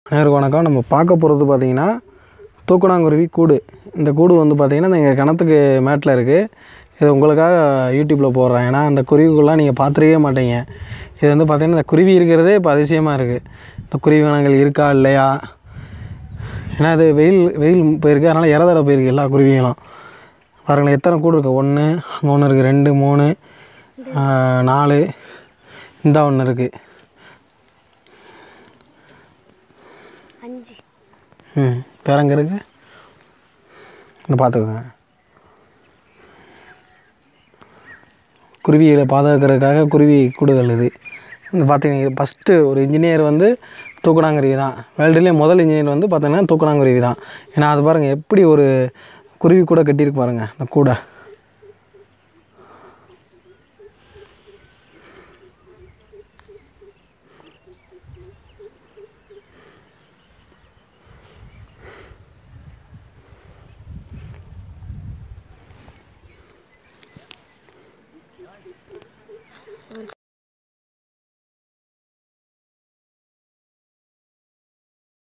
அனைவருக்கும் வணக்கம் நம்ம பார்க்க போகிறது பார்த்தீங்கன்னா தூக்கணாங்குருவி கூடு இந்த கூடு வந்து பார்த்திங்கன்னா எங்கள் கிணத்துக்கு மேட்டில் இருக்குது இது உங்களுக்காக யூடியூப்பில் போடுறேன் ஏன்னா அந்த குருவிக்குள்ளலாம் நீங்கள் பார்த்துருக்கவே மாட்டீங்க இது வந்து பார்த்திங்கன்னா இந்த குருவி இருக்கிறதே இப்போ அதிசயமாக இருக்குது இந்த குருவி வனங்கள் இருக்கா இல்லையா ஏன்னா இது வெயில் வெயில் போயிருக்கு அதனால் இறதட போயிருக்கு எல்லா குருவிகளும் பாருங்களேன் எத்தனை கூடு இருக்குது ஒன்று அங்கே ஒன்று இருக்குது ரெண்டு மூணு ஆஹ், நாலு இந்த ஒன்று இருக்குது அஞ்சு ம் வேற எங்கே இருக்கு இந்த பார்த்துக்கோங்க குருவிகளை பாதுகாக்கிறதுக்காக குருவி கூடுகள் இது இந்த பார்த்தீங்கன்னா இது ஃபஸ்ட்டு ஒரு இன்ஜினியர் வந்து தூக்கணாங்குருவி தான் வேர்ல்டுலேயே முதல் இன்ஜினியர் வந்து பார்த்தீங்கன்னா தூக்கணாங்குருவி தான் ஏன்னா அது பாருங்கள் எப்படி ஒரு குருவி கூட கட்டியிருக்கு பாருங்கள் அந்த கூடை